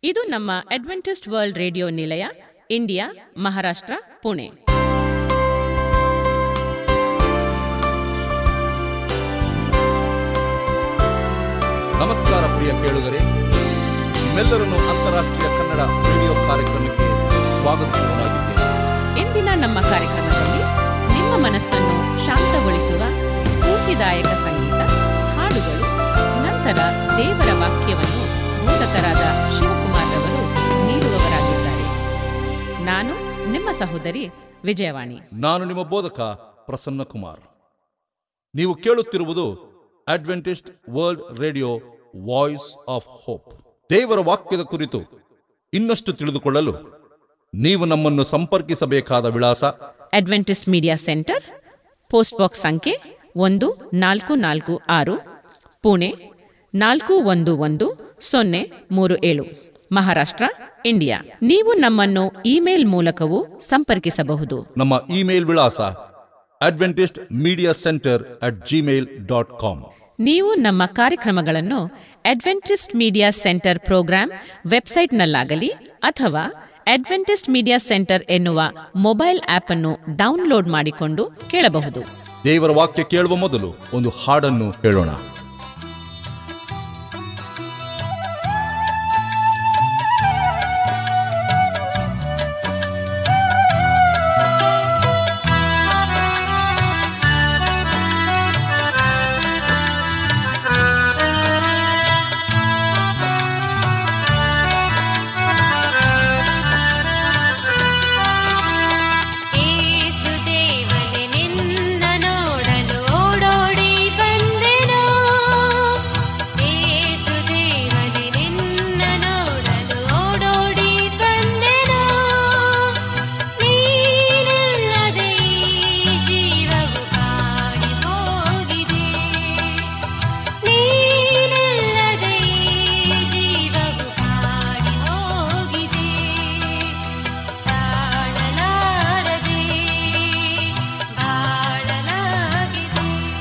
ಇದು ನಮ್ಮ Adventist world radio ನಿಲಯ ಇಂಡಿಯಾ ಮಹಾರಾಷ್ಟ್ರ ಪುಣೆ ನಮಸ್ಕಾರ ಪ್ರಿಯ ಕೇಳುಗರೆ ನಿಮ್ಮೆಲ್ಲರನ್ನು ಅಂತಾರಾಷ್ಟ್ರೀಯ ಕನ್ನಡ ರೇಡಿಯೋ ಕಾರ್ಯಕ್ರಮಕ್ಕೆ ಸ್ವಾಗತಿಸುವುದಾಗಿದ್ದೇನೆ ಇಂದಿನ ನಮ್ಮ ಕಾರ್ಯಕ್ರಮದಲ್ಲಿ ನಿಮ್ಮ ಮನಸ್ಸನ್ನು ಶಾಂತಗೊಳಿಸುವ ಸ್ಫೂರ್ತಿದಾಯಕ ಸಂಗೀತ ಹಾಡುಗಳು ನಂತರ ದೇವರ ವಾಕ್ಯವನ್ನು ಬೋಧಕರಾದ ಶಿವಕುಮಾರ್ ಅವರು ನೀಡುವವರಾಗಿದ್ದಾರೆ ನಾನು ನಿಮ್ಮ ಸಹೋದರಿ ವಿಜಯವಾಣಿ ನಾನು ನಿಮ್ಮ ಬೋಧಕ ಪ್ರಸನ್ನ ಕುಮಾರ್ ನೀವು ಕೇಳುತ್ತಿರುವುದು Adventist world radio voice of hope ದೇವರ ವಾಕ್ಯದ ಕುರಿತು ಇನ್ನಷ್ಟು ತಿಳಿದುಕೊಳ್ಳಲು ನೀವು ನಮ್ಮನ್ನು ಸಂಪರ್ಕಿಸಬೇಕಾದ ವಿಳಾಸ Adventist media centre post box ಸಂಖ್ಯೆ ಒಂದು ನಾಲ್ಕು ನಾಲ್ಕು ಆರು ಪುಣೆ ನಾಲ್ಕು ಒಂದು ಒಂದು ಸೊನ್ನೆ ಮೂರು ಏಳು ಮಹಾರಾಷ್ಟ್ರ ಇಂಡಿಯಾ ನೀವು ನಮ್ಮನ್ನು ಇಮೇಲ್ ಮೂಲಕವೂ ಸಂಪರ್ಕಿಸಬಹುದು ನಮ್ಮ ಇಮೇಲ್ ವಿಳಾಸ Adventist media centre at Gmail dot com ನೀವು ನಮ್ಮ ಕಾರ್ಯಕ್ರಮಗಳನ್ನು ಅಡ್ವೆಂಟಿಸ್ಟ್ ಮೀಡಿಯಾ ಸೆಂಟರ್ ಪ್ರೋಗ್ರಾಂ ವೆಬ್ಸೈಟ್ನಲ್ಲಾಗಲಿ ಅಥವಾ ಅಡ್ವೆಂಟಿಸ್ಟ್ ಮೀಡಿಯಾ ಸೆಂಟರ್ ಎನ್ನುವ ಮೊಬೈಲ್ ಆಪ್ ಅನ್ನು ಡೌನ್ಲೋಡ್ ಮಾಡಿಕೊಂಡು ಕೇಳಬಹುದು ದೇವರ ವಾಕ್ಯ ಕೇಳುವ ಮೊದಲು ಒಂದು ಹಾಡನ್ನು ಕೇಳೋಣ ಏಸುದೇವನೇ ನಿನ್ನ ನೋಡಲು ಓಡೋಡಿ ಬಂದೆನು ಏಸುದೇವನೇ ನಿನ್ನ ನೋಡಲು ಓಡೋಡಿ ಬಂದೆನು ನೀನಿಲ್ಲದೆ ಈ ಜೀವವು ಕಾಡಿ ಹೋಗಿದೆ ನೀನಿಲ್ಲದೆ ಈ ಜೀವವು ಕಾಡಿ ಹೋಗಿದೆ ತಾಳಲಾರದೆ ಬಾಳಲಾಗಿದೆ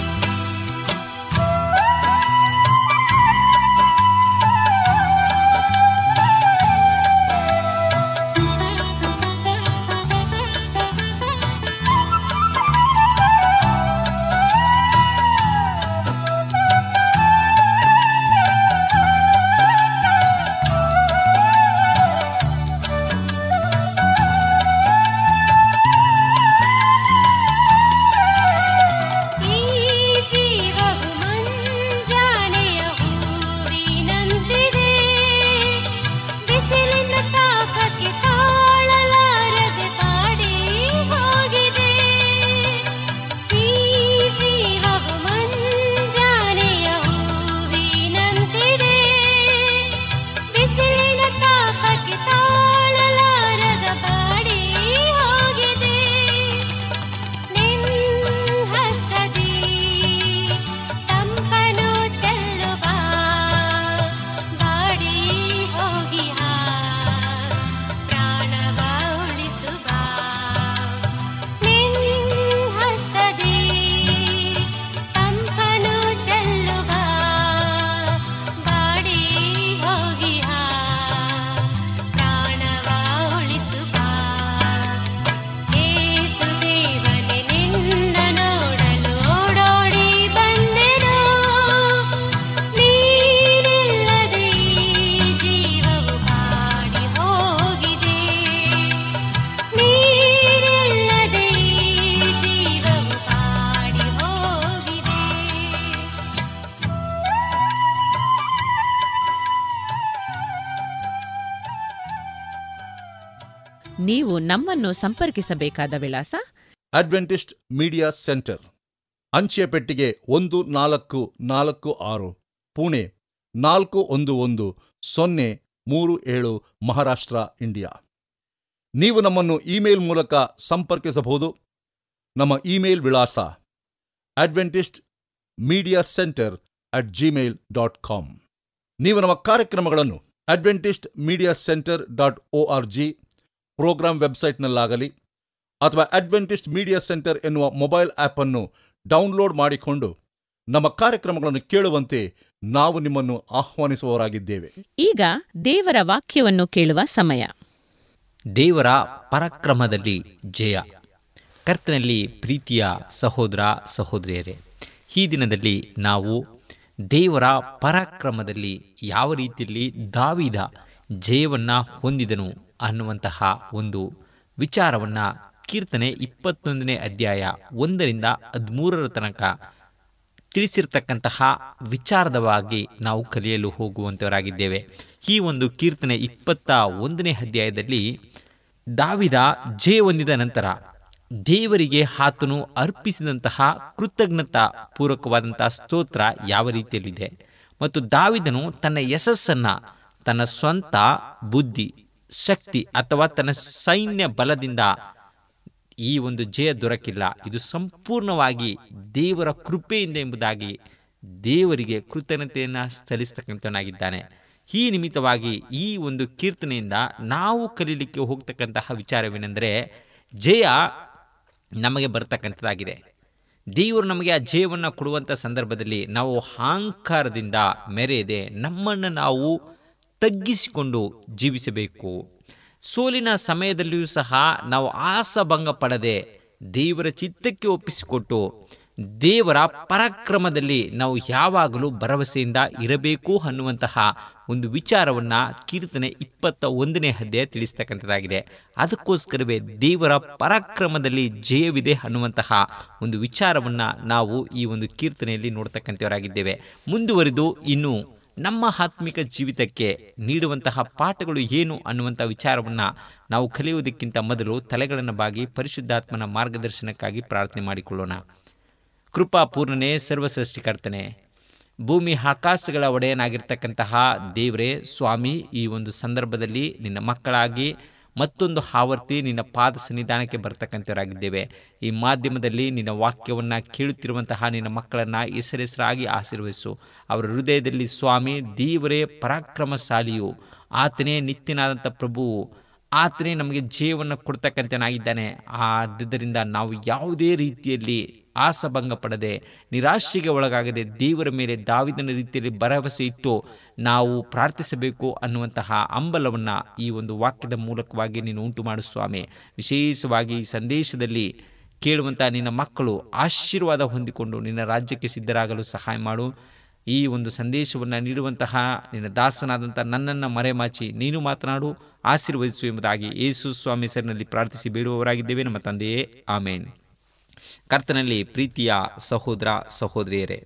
ಈ ಜೀವವು ಮಂಜಾನೆಯ ಹೂವಿನಂತಿದೆ ಬಿಸಿಲಿನ ತಾಪಕ್ಕೆ ತಾಳಲಾರದೆ ಬಾಡಿ ಹೋಗಿದೆ ಈ ಜೀವವು ಮಂಜಾನೆಯ ಹೂವಿನಂತಿದೆ ಬಿಸಿಲಿನ ತಾಪಕ್ಕೆ ತಾಳಲಾರದ ಬಾಡಿ ಹೋಗಿದೆ ಹಸ್ತದಿ ತಂಪನು ಚೆಲ್ಲುವ ಬಾಡಿ ಹೋಗಿ ಪ್ರಾಣವ ಉಳಿಸುವ ಹಸ್ತದಿ ತಂಪನು ಚೆಲ್ಲುವ ಬಾಡಿ ಹೋಗಿ ಪ್ರಾಣವ ಉಳಿಸುವ ಏಸುದೇವನೇ ನಿನ್ನ ನೋಡಲು ಓಡೋಡಿ ಬಂದೆನು ನೀನಿಲ್ಲದೆ ಈ ಜೀವವು ಕಾಡಿ ಹೋಗಿದೆ ನೀನಿಲ್ಲದೆ ಈ ಜೀವವು ಕಾಡಿ ಹೋಗಿದೆ ನೀವು ನಮ್ಮನ್ನು ಸಂಪರ್ಕಿಸಬೇಕಾದ ವಿಳಾಸ ಅಡ್ವೆಂಟಿಸ್ಟ್ ಮೀಡಿಯಾ ಸೆಂಟರ್ ಅಂಚೆ ಪೆಟ್ಟಿಗೆ ಒಂದು ನಾಲ್ಕು ನಾಲ್ಕು ಆರು ಪುಣೆ ನಾಲ್ಕು ಒಂದು ಒಂದು ಸೊನ್ನೆ ಮೂರು ಏಳು ಮಹಾರಾಷ್ಟ್ರ ಇಂಡಿಯಾ ನೀವು ನಮ್ಮನ್ನು ಇಮೇಲ್ ಮೂಲಕ ಸಂಪರ್ಕಿಸಬಹುದು ನಮ್ಮ ಇಮೇಲ್ ವಿಳಾಸ Adventist media centre at Gmail dot com ನೀವು ನಮ್ಮ ಕಾರ್ಯಕ್ರಮಗಳನ್ನು Adventist media centre dot O R G programme ವೆಬ್ಸೈಟ್ನಲ್ಲಾಗಲಿ ಅಥವಾ ಅಡ್ವೆಂಟಿಸ್ಟ್ ಮೀಡಿಯಾ ಸೆಂಟರ್ ಎನ್ನುವ ಮೊಬೈಲ್ ಆಪ್ ಅನ್ನು ಡೌನ್ಲೋಡ್ ಮಾಡಿಕೊಂಡು ನಮ್ಮ ಕಾರ್ಯಕ್ರಮಗಳನ್ನು ಕೇಳುವಂತೆ ನಾವು ನಿಮ್ಮನ್ನು ಆಹ್ವಾನಿಸುವವರಾಗಿದ್ದೇವೆ ಈಗ ದೇವರ ವಾಕ್ಯವನ್ನು ಕೇಳುವ ಸಮಯ ದೇವರ ಪರಾಕ್ರಮದಲ್ಲಿ ಜಯ ಕರ್ತನಲ್ಲಿ ಪ್ರೀತಿಯ ಸಹೋದರ ಸಹೋದರಿಯರೇ ಈ ದಿನದಲ್ಲಿ ನಾವು ದೇವರ ಪರಾಕ್ರಮದಲ್ಲಿ ಯಾವ ರೀತಿಯಲ್ಲಿ ದಾವಿದ ಜಯವನ್ನು ಹೊಂದಿದನು ಅನ್ನುವಂತಹ ಒಂದು ವಿಚಾರವನ್ನು ಕೀರ್ತನೆ ಇಪ್ಪತ್ತೊಂದನೇ ಅಧ್ಯಾಯ ಒಂದರಿಂದ ಹದಿಮೂರರ ತನಕ ತಿಳಿಸಿರ್ತಕ್ಕಂತಹ ವಿಚಾರದವಾಗಿ ನಾವು ಕಲಿಯಲು ಹೋಗುವಂತವರಾಗಿದ್ದೇವೆ ಈ ಒಂದು ಕೀರ್ತನೆ ಇಪ್ಪತ್ತ ಒಂದನೇ ಅಧ್ಯಾಯದಲ್ಲಿ ದಾವಿದ ಜಯ ಹೊಂದಿದ ನಂತರ ದೇವರಿಗೆ ಆತನು ಅರ್ಪಿಸಿದಂತಹ ಕೃತಜ್ಞತಾ ಪೂರ್ವಕವಾದಂತಹ ಸ್ತೋತ್ರ ಯಾವ ರೀತಿಯಲ್ಲಿದೆ ಮತ್ತು ದಾವಿದನು ತನ್ನ ಯಶಸ್ಸನ್ನು ತನ್ನ ಸ್ವಂತ ಬುದ್ಧಿ ಶಕ್ತಿ ಅಥವಾ ತನ್ನ ಸೈನ್ಯ ಬಲದಿಂದ ಈ ಒಂದು ಜಯ ದೊರಕಿಲ್ಲ ಇದು ಸಂಪೂರ್ಣವಾಗಿ ದೇವರ ಕೃಪೆಯಿಂದ ಎಂಬುದಾಗಿ ದೇವರಿಗೆ ಕೃತಜ್ಞತೆಯನ್ನು ಸಲ್ಲಿಸ್ತಕ್ಕಂಥವನಾಗಿದ್ದಾನೆ ಈ ನಿಮಿತ್ತವಾಗಿ ಈ ಒಂದು ಕೀರ್ತನೆಯಿಂದ ನಾವು ಕಲೀಲಿಕ್ಕೆ ಹೋಗ್ತಕ್ಕಂತಹ ವಿಚಾರವೇನೆಂದರೆ ಜಯ ನಮಗೆ ಬರ್ತಕ್ಕಂಥದ್ದಾಗಿದೆ ದೇವರು ನಮಗೆ ಆ ಜಯವನ್ನು ಕೊಡುವಂಥ ಸಂದರ್ಭದಲ್ಲಿ ನಾವು ಅಹಂಕಾರದಿಂದ ಮೆರೆಯದೆ ನಮ್ಮನ್ನು ನಾವು ತಗ್ಗಿಸಿಕೊಂಡು ಜೀವಿಸಬೇಕು ಸೋಲಿನ ಸಮಯದಲ್ಲಿಯೂ ಸಹ ನಾವು ಆಸಭಂಗ ಪಡದೆ ದೇವರ ಚಿತ್ತಕ್ಕೆ ಒಪ್ಪಿಸಿಕೊಟ್ಟು ದೇವರ ಪರಾಕ್ರಮದಲ್ಲಿ ನಾವು ಯಾವಾಗಲೂ ಭರವಸೆಯಿಂದ ಇರಬೇಕು ಅನ್ನುವಂತಹ ಒಂದು ವಿಚಾರವನ್ನು ಕೀರ್ತನೆ ಇಪ್ಪತ್ತ ಒಂದನೇ ಅಧ್ಯಾಯ ತಿಳಿಸ್ತಕ್ಕಂಥದ್ದಾಗಿದೆ ಅದಕ್ಕೋಸ್ಕರವೇ ದೇವರ ಪರಾಕ್ರಮದಲ್ಲಿ ಜಯವಿದೆ ಅನ್ನುವಂತಹ ಒಂದು ವಿಚಾರವನ್ನು ನಾವು ಈ ಒಂದು ಕೀರ್ತನೆಯಲ್ಲಿ ನೋಡ್ತಕ್ಕಂಥವರಾಗಿದ್ದೇವೆ ಮುಂದುವರಿದು ಇನ್ನು ನಮ್ಮ ಆತ್ಮಿಕ ಜೀವಿತಕ್ಕೆ ನೀಡುವಂತಹ ಪಾಠಗಳು ಏನು ಅನ್ನುವಂಥ ವಿಚಾರವನ್ನು ನಾವು ಕಲಿಯುವುದಕ್ಕಿಂತ ಮೊದಲು ತಲೆಗಳನ್ನು ಬಾಗಿ ಪರಿಶುದ್ಧಾತ್ಮನ ಮಾರ್ಗದರ್ಶನಕ್ಕಾಗಿ ಪ್ರಾರ್ಥನೆ ಮಾಡಿಕೊಳ್ಳೋಣ ಕೃಪಾಪೂರ್ಣನೇ ಸರ್ವಸೃಷ್ಟಿಕರ್ತನೆ ಭೂಮಿ ಆಕಾಶಗಳ ಒಡೆಯನಾಗಿರ್ತಕ್ಕಂತಹ ದೇವರೇ ಸ್ವಾಮಿ ಈ ಒಂದು ಸಂದರ್ಭದಲ್ಲಿ ನಿನ್ನ ಮಕ್ಕಳಾಗಿ ಮತ್ತೊಂದು ಆವರ್ತಿ ನಿನ್ನ ಪಾದ ಸನ್ನಿಧಾನಕ್ಕೆ ಬರ್ತಕ್ಕಂಥವರಾಗಿದ್ದೇವೆ ಈ ಮಾಧ್ಯಮದಲ್ಲಿ ನಿನ್ನ ವಾಕ್ಯವನ್ನು ಕೇಳುತ್ತಿರುವಂತಹ ನಿನ್ನ ಮಕ್ಕಳನ್ನು ಹೆಸರೆಸರಾಗಿ ಆಶೀರ್ವದಿಸು ಅವರ ಹೃದಯದಲ್ಲಿ ಸ್ವಾಮಿ ದೇವರೇ ಪರಾಕ್ರಮಶಾಲಿಯು ಆತನೇ ನಿತ್ಯನಾದಂಥ ಪ್ರಭುವು ಆತನೇ ನಮಗೆ ಜೀವವನ್ನು ಕೊಡ್ತಕ್ಕಂಥನಾಗಿದ್ದಾನೆ ಆದ್ದರಿಂದ ನಾವು ಯಾವುದೇ ರೀತಿಯಲ್ಲಿ ಆಸಭಂಗ ಪಡದೆ ನಿರಾಶೆಗೆ ಒಳಗಾಗದೆ ದೇವರ ಮೇಲೆ ದಾವಿದನ ರೀತಿಯಲ್ಲಿ ಭರವಸೆ ಇಟ್ಟು ನಾವು ಪ್ರಾರ್ಥಿಸಬೇಕು ಅನ್ನುವಂತಹ ಹಂಬಲವನ್ನು ಈ ಒಂದು ವಾಕ್ಯದ ಮೂಲಕವಾಗಿ ನೀನು ಉಂಟು ಮಾಡು ಸ್ವಾಮಿ ವಿಶೇಷವಾಗಿ ಈ ಸಂದೇಶದಲ್ಲಿ ಕೇಳುವಂಥ ನಿನ್ನ ಮಕ್ಕಳು ಆಶೀರ್ವಾದ ಹೊಂದಿಕೊಂಡು ನಿನ್ನ ರಾಜ್ಯಕ್ಕೆ ಸಿದ್ಧರಾಗಲು ಸಹಾಯ ಮಾಡು ಈ ಒಂದು ಸಂದೇಶವನ್ನು ನೀಡುವಂತಹ ನಿನ್ನ ದಾಸನಾದಂಥ ನನ್ನನ್ನು ಮರೆಮಾಚಿ ನೀನು ಮಾತನಾಡು ಆಶೀರ್ವದಿಸು ಎಂಬುದಾಗಿ ಯೇಸು ಸ್ವಾಮಿ ಹೆಸರಿನಲ್ಲಿ ಪ್ರಾರ್ಥಿಸಿ ಬೇಡುವವರಾಗಿದ್ದೇವೆ ನಮ್ಮ ತಂದೆಯೇ ಆಮೇನ್ ಕರ್ತನಲ್ಲಿ ಪ್ರೀತಿಯ ಸಹೋದರ ಸಹೋದರಿಯರೇ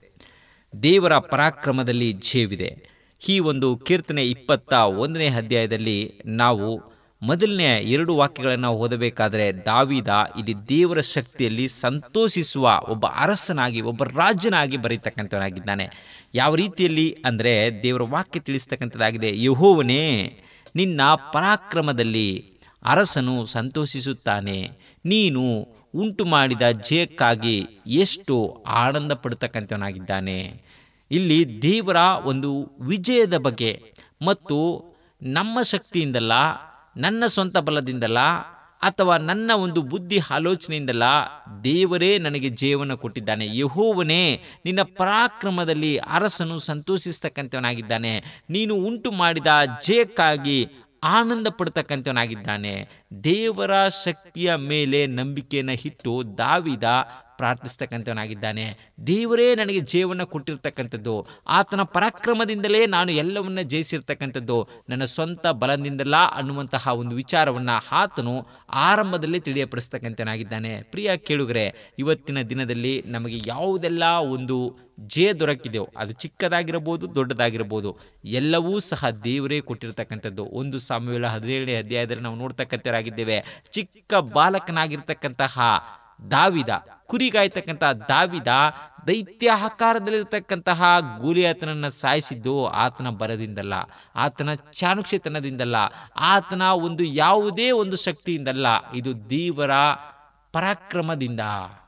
ದೇವರ ಪರಾಕ್ರಮದಲ್ಲಿ ಜಯವಿದೆ ಈ ಒಂದು ಕೀರ್ತನೆ ಇಪ್ಪತ್ತ ಒಂದನೇ ಅಧ್ಯಾಯದಲ್ಲಿ ನಾವು ಮೊದಲನೇ ಎರಡು ವಾಕ್ಯಗಳನ್ನು ಓದಬೇಕಾದರೆ ದಾವಿದ ಇಲ್ಲಿ ದೇವರ ಶಕ್ತಿಯಲ್ಲಿ ಸಂತೋಷಿಸುವ ಒಬ್ಬ ಅರಸನಾಗಿ ಒಬ್ಬ ರಾಜನಾಗಿ ಬರೀತಕ್ಕಂಥವನಾಗಿದ್ದಾನೆ ಯಾವ ರೀತಿಯಲ್ಲಿ ಅಂದರೆ ದೇವರ ವಾಕ್ಯ ತಿಳಿಸ್ತಕ್ಕಂಥದ್ದಾಗಿದೆ ಯಹೋವನೇ ನಿನ್ನ ಪರಾಕ್ರಮದಲ್ಲಿ ಅರಸನು ಸಂತೋಷಿಸುತ್ತಾನೆ ನೀನು ಉಂಟು ಮಾಡಿದ ಜಯಕ್ಕಾಗಿ ಎಷ್ಟು ಆನಂದ ಪಡ್ತಕ್ಕಂಥವನಾಗಿದ್ದಾನೆ ಇಲ್ಲಿ ದೇವರ ಒಂದು ವಿಜಯದ ಬಗ್ಗೆ ಮತ್ತು ನಮ್ಮ ಶಕ್ತಿಯಿಂದಲ್ಲ ನನ್ನ ಸ್ವಂತ ಬಲದಿಂದಲ್ಲ ಅಥವಾ ನನ್ನ ಒಂದು ಬುದ್ಧಿ ಆಲೋಚನೆಯಿಂದಲ್ಲ ದೇವರೇ ನನಗೆ ಜಯವನ್ನು ಕೊಟ್ಟಿದ್ದಾನೆ ಯಹೋವನೇ ನಿನ್ನ ಪರಾಕ್ರಮದಲ್ಲಿ ಅರಸನು ಸಂತೋಷಿಸ್ತಕ್ಕಂಥವನಾಗಿದ್ದಾನೆ ನೀನು ಉಂಟು ಮಾಡಿದ ಜಯಕ್ಕಾಗಿ ಆನಂದ ಪಡ್ತಕ್ಕಂಥವನಾಗಿದ್ದಾನೆ ದೇವರ ಶಕ್ತಿಯ ಮೇಲೆ ನಂಬಿಕೆಯನ್ನು ಇಟ್ಟು ದಾವಿದ ಪ್ರಾರ್ಥಿಸ್ತಕ್ಕಂಥವನಾಗಿದ್ದಾನೆ ದೇವರೇ ನನಗೆ ಜಯವನ್ನು ಕೊಟ್ಟಿರ್ತಕ್ಕಂಥದ್ದು ಆತನ ಪರಾಕ್ರಮದಿಂದಲೇ ನಾನು ಎಲ್ಲವನ್ನ ಜಯಿಸಿರ್ತಕ್ಕಂಥದ್ದು ನನ್ನ ಸ್ವಂತ ಬಲದಿಂದಲ್ಲ ಅನ್ನುವಂತಹ ಒಂದು ವಿಚಾರವನ್ನು ಆತನು ಆರಂಭದಲ್ಲೇ ತಿಳಿಯಪಡಿಸ್ತಕ್ಕಂಥನಾಗಿದ್ದಾನೆ ಪ್ರಿಯ ಕೇಳುಗರೆ ಇವತ್ತಿನ ದಿನದಲ್ಲಿ ನಮಗೆ ಯಾವುದೆಲ್ಲ ಒಂದು ಜಯ ದೊರಕಿದೆಯೋ ಅದು ಚಿಕ್ಕದಾಗಿರಬಹುದು ದೊಡ್ಡದಾಗಿರಬಹುದು ಎಲ್ಲವೂ ಸಹ ದೇವರೇ ಕೊಟ್ಟಿರ್ತಕ್ಕಂಥದ್ದು ಒಂದು ಸಾಮುವೇಲ ಹದಿನೇಳನೇ ಅಧ್ಯಾಯದಲ್ಲಿ ನಾವು ನೋಡ್ತಕ್ಕಂಥವರಾಗಿದ್ದೇವೆ ಚಿಕ್ಕ ಬಾಲಕನಾಗಿರ್ತಕ್ಕಂತಹ ದಾವಿದ ಕುರಿಗಾಯ್ತಕ್ಕಂಥ ದಾವಿದ ದೈತ್ಯ ಆಕಾರದಲ್ಲಿರ್ತಕ್ಕಂತಹ ಗೂಲಿಯಾತನನ್ನು ಸಾಯಿಸಿದ್ದು ಆತನ ಬರದಿಂದಲ್ಲ ಆತನ ಚಾಣುಕ್ಷತನದಿಂದಲ್ಲ ಆತನ ಒಂದು ಯಾವುದೇ ಒಂದು ಶಕ್ತಿಯಿಂದಲ್ಲ ಇದು ದೇವರ ಪರಾಕ್ರಮದಿಂದ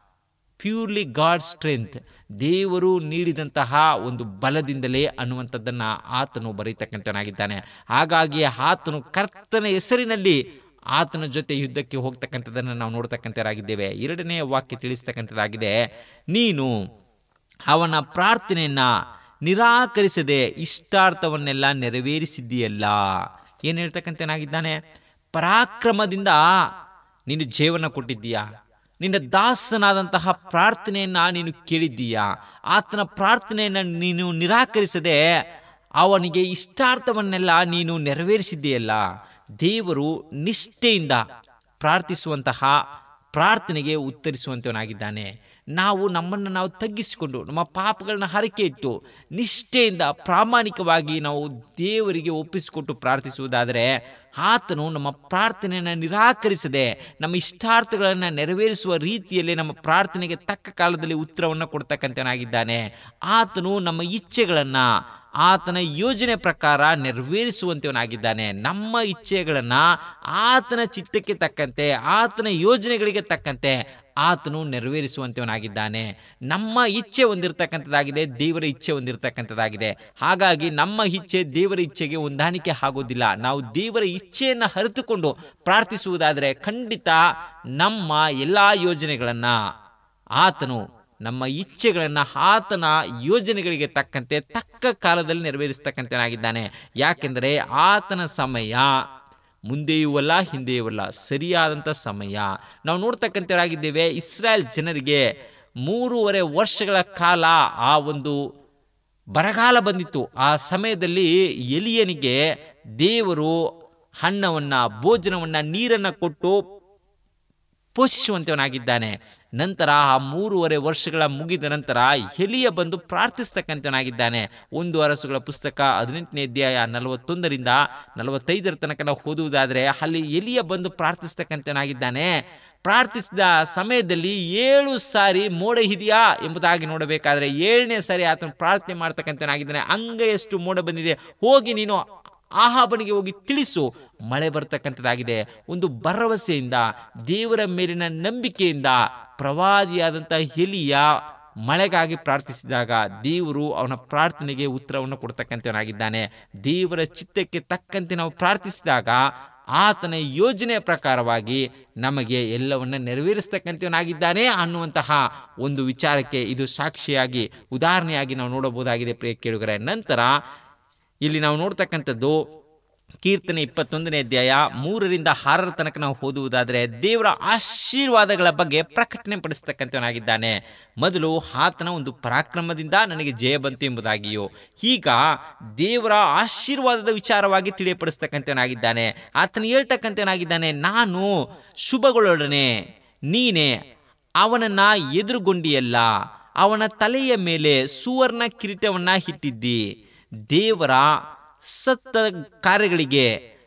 ಪ್ಯೂರ್ಲಿ ಗಾಡ್ ಸ್ಟ್ರೆಂತ್ ದೇವರು ನೀಡಿದಂತಹ ಒಂದು ಬಲದಿಂದಲೇ ಅನ್ನುವಂಥದ್ದನ್ನು ಆತನು ಬರೀತಕ್ಕಂಥನಾಗಿದ್ದಾನೆ ಹಾಗಾಗಿ ಆತನು ಕರ್ತನ ಹೆಸರಿನಲ್ಲಿ ಆತನ ಜೊತೆ ಯುದ್ಧಕ್ಕೆ ಹೋಗ್ತಕ್ಕಂಥದ್ದನ್ನು ನಾವು ನೋಡ್ತಕ್ಕಂಥರಾಗಿದ್ದೇವೆ ಎರಡನೆಯ ವಾಕ್ಯ ತಿಳಿಸ್ತಕ್ಕಂಥದ್ದಾಗಿದೆ ನೀನು ಅವನ ಪ್ರಾರ್ಥನೆಯನ್ನು ನಿರಾಕರಿಸದೆ ಇಷ್ಟಾರ್ಥವನ್ನೆಲ್ಲ ನೆರವೇರಿಸಿದ್ದೀಯಲ್ಲ ಏನು ಹೇಳ್ತಕ್ಕಂತನಾಗಿದ್ದಾನೆ ಪರಾಕ್ರಮದಿಂದ ನೀನು ಜೀವನ ಕೊಟ್ಟಿದ್ದೀಯಾ ನಿನ್ನ ದಾಸನಾದಂತಹ ಪ್ರಾರ್ಥನೆಯನ್ನು ನೀನು ಕೇಳಿದ್ದೀಯಾ ಆತನ ಪ್ರಾರ್ಥನೆಯನ್ನು ನೀನು ನಿರಾಕರಿಸದೆ ಅವನಿಗೆ ಇಷ್ಟಾರ್ಥವನ್ನೆಲ್ಲ ನೀನು ನೆರವೇರಿಸಿದ್ದೀಯಲ್ಲ ದೇವರು ನಿಷ್ಠೆಯಿಂದ ಪ್ರಾರ್ಥಿಸುವಂತಹ ಪ್ರಾರ್ಥನೆಗೆ ಉತ್ತರಿಸುವಂತವನಾಗಿದ್ದಾನೆ ನಾವು ನಮ್ಮನ್ನು ನಾವು ತಗ್ಗಿಸಿಕೊಂಡು ನಮ್ಮ ಪಾಪಗಳನ್ನ ಹರಕೆ ಇಟ್ಟು ನಿಷ್ಠೆಯಿಂದ ಪ್ರಾಮಾಣಿಕವಾಗಿ ನಾವು ದೇವರಿಗೆ ಒಪ್ಪಿಸಿಕೊಟ್ಟು ಪ್ರಾರ್ಥಿಸುವುದಾದರೆ ಆತನು ನಮ್ಮ ಪ್ರಾರ್ಥನೆಯನ್ನು ನಿರಾಕರಿಸದೆ ನಮ್ಮ ಇಷ್ಟಾರ್ಥಗಳನ್ನು ನೆರವೇರಿಸುವ ರೀತಿಯಲ್ಲಿ ನಮ್ಮ ಪ್ರಾರ್ಥನೆಗೆ ತಕ್ಕ ಕಾಲದಲ್ಲಿ ಉತ್ತರವನ್ನು ಕೊಡ್ತಕ್ಕಂಥವನಾಗಿದ್ದಾನೆ ಆತನು ನಮ್ಮ ಇಚ್ಛೆಗಳನ್ನು ಆತನ ಯೋಜನೆ ಪ್ರಕಾರ ನೆರವೇರಿಸುವಂತವನಾಗಿದ್ದಾನೆ ನಮ್ಮ ಇಚ್ಛೆಗಳನ್ನು ಆತನ ಚಿತ್ತಕ್ಕೆ ತಕ್ಕಂತೆ ಆತನ ಯೋಜನೆಗಳಿಗೆ ತಕ್ಕಂತೆ ಆತನು ನೆರವೇರಿಸುವಂತವನಾಗಿದ್ದಾನೆ ನಮ್ಮ ಇಚ್ಛೆ ಹೊಂದಿರತಕ್ಕಂಥದ್ದಾಗಿದೆ ದೇವರ ಇಚ್ಛೆ ಹೊಂದಿರತಕ್ಕಂಥದ್ದಾಗಿದೆ ಹಾಗಾಗಿ ನಮ್ಮ ಇಚ್ಛೆ ದೇವರ ಇಚ್ಛೆಗೆ ಹೊಂದಾಣಿಕೆ ಆಗೋದಿಲ್ಲ ನಾವು ದೇವರ ಇಚ್ಛೆಯನ್ನು ಅರಿತುಕೊಂಡು ಪ್ರಾರ್ಥಿಸುವುದಾದರೆ ಖಂಡಿತ ನಮ್ಮ ಎಲ್ಲ ಯೋಜನೆಗಳನ್ನು ಆತನು ನಮ್ಮ ಇಚ್ಛೆಗಳನ್ನು ಆತನ ಯೋಜನೆಗಳಿಗೆ ತಕ್ಕಂತೆ ತಕ್ಕ ಕಾಲದಲ್ಲಿ ನೆರವೇರಿಸ್ತಕ್ಕಂಥನಾಗಿದ್ದಾನೆ ಯಾಕೆಂದರೆ ಆತನ ಸಮಯ ಮುಂದೆಯೂ ಅಲ್ಲ ಹಿಂದೆಯೂ ಅಲ್ಲ ಸರಿಯಾದಂಥ ಸಮಯ ನಾವು ನೋಡ್ತಕ್ಕಂಥವರಾಗಿದ್ದೇವೆ ಇಸ್ರಾಯೇಲ್ ಜನರಿಗೆ ಮೂರುವರೆ ವರ್ಷಗಳ ಕಾಲ ಆ ಒಂದು ಬರಗಾಲ ಬಂದಿತ್ತು ಆ ಸಮಯದಲ್ಲಿ ಎಲಿಯನಿಗೆ ದೇವರು ಹಣ್ಣವನ್ನು ಭೋಜನವನ್ನು ನೀರನ್ನು ಕೊಟ್ಟು ಪೋಷಿಸುವಂತವನಾಗಿದ್ದಾನೆ ನಂತರ ಆ ಮೂರುವರೆ ವರ್ಷಗಳ ಮುಗಿದ ನಂತರ ಎಲಿಯ ಬಂದು ಪ್ರಾರ್ಥಿಸ್ತಕ್ಕಂಥವನಾಗಿದ್ದಾನೆ ಒಂದು ಅರಸುಗಳ ಪುಸ್ತಕ ಹದಿನೆಂಟನೇ ಅಧ್ಯಾಯ ನಲವತ್ತೊಂದರಿಂದ ನಲವತ್ತೈದರ ತನಕ ನಾವು ಓದುವುದಾದರೆ ಅಲ್ಲಿ ಎಲಿಯ ಬಂದು ಪ್ರಾರ್ಥಿಸ್ತಕ್ಕಂಥವನಾಗಿದ್ದಾನೆ ಪ್ರಾರ್ಥಿಸಿದ ಸಮಯದಲ್ಲಿ ಏಳು ಸಾರಿ ಮೋಡ ಇದೆಯಾ ಎಂಬುದಾಗಿ ನೋಡಬೇಕಾದ್ರೆ ಏಳನೇ ಸಾರಿ ಆತನು ಪ್ರಾರ್ಥನೆ ಮಾಡ್ತಕ್ಕಂಥವನಾಗಿದ್ದಾನೆ ಅಂಗೈಯಷ್ಟು ಮೋಡ ಬಂದಿದೆ ಹೋಗಿ ನೀನು ಆಹಾಬನಿಗೆ ಹೋಗಿ ತಿಳಿಸು ಮಳೆ ಬರ್ತಕ್ಕಂಥದ್ದಾಗಿದೆ ಒಂದು ಭರವಸೆಯಿಂದ ದೇವರ ಮೇಲಿನ ನಂಬಿಕೆಯಿಂದ ಪ್ರವಾದಿಯಾದಂಥ ಎಲಿಯ ಮಳೆಗಾಗಿ ಪ್ರಾರ್ಥಿಸಿದಾಗ ದೇವರು ಅವನ ಪ್ರಾರ್ಥನೆಗೆ ಉತ್ತರವನ್ನು ಕೊಡ್ತಕ್ಕಂಥವನಾಗಿದ್ದಾನೆ ದೇವರ ಚಿತ್ತಕ್ಕೆ ತಕ್ಕಂತೆ ನಾವು ಪ್ರಾರ್ಥಿಸಿದಾಗ ಆತನ ಯೋಜನೆಯ ಪ್ರಕಾರವಾಗಿ ನಮಗೆ ಎಲ್ಲವನ್ನ ನೆರವೇರಿಸ್ತಕ್ಕಂಥವನಾಗಿದ್ದಾನೆ ಅನ್ನುವಂತಹ ಒಂದು ವಿಚಾರಕ್ಕೆ ಇದು ಸಾಕ್ಷಿಯಾಗಿ ಉದಾಹರಣೆಯಾಗಿ ನಾವು ನೋಡಬಹುದಾಗಿದೆ ಪ್ರಿಯ ಕೇಳುಗರೆ ನಂತರ ಇಲ್ಲಿ ನಾವು ನೋಡ್ತಕ್ಕಂಥದ್ದು ಕೀರ್ತನೆ ಇಪ್ಪತ್ತೊಂದನೇ ಅಧ್ಯಾಯ ಮೂರರಿಂದ ಆರರ ತನಕ ನಾವು ಓದುವುದಾದರೆ ದೇವರ ಆಶೀರ್ವಾದಗಳ ಬಗ್ಗೆ ಪ್ರಕಟಣೆ ಪಡಿಸ್ತಕ್ಕಂಥವನಾಗಿದ್ದಾನೆ ಮೊದಲು ಆತನ ಒಂದು ಪರಾಕ್ರಮದಿಂದ ನನಗೆ ಜಯ ಬಂತು ಎಂಬುದಾಗಿಯೂ ಈಗ ದೇವರ ಆಶೀರ್ವಾದದ ವಿಚಾರವಾಗಿ ತಿಳಿಯಪಡಿಸ್ತಕ್ಕಂಥವನಾಗಿದ್ದಾನೆ ಆತನು ಹೇಳ್ತಕ್ಕಂಥವನಾಗಿದ್ದಾನೆ ನಾನು ಶುಭಗಳೊಡನೆ ನೀನೇ ಅವನನ್ನ ಎದುರುಗೊಂಡಿಯಲ್ಲ ಅವನ ತಲೆಯ ಮೇಲೆ ಸುವರ್ಣ ಕಿರೀಟವನ್ನ ಇಟ್ಟಿದ್ದಿ ದೇವರ ಸತ್ತ ಕಾರ್ಯಗಳಿಗೆ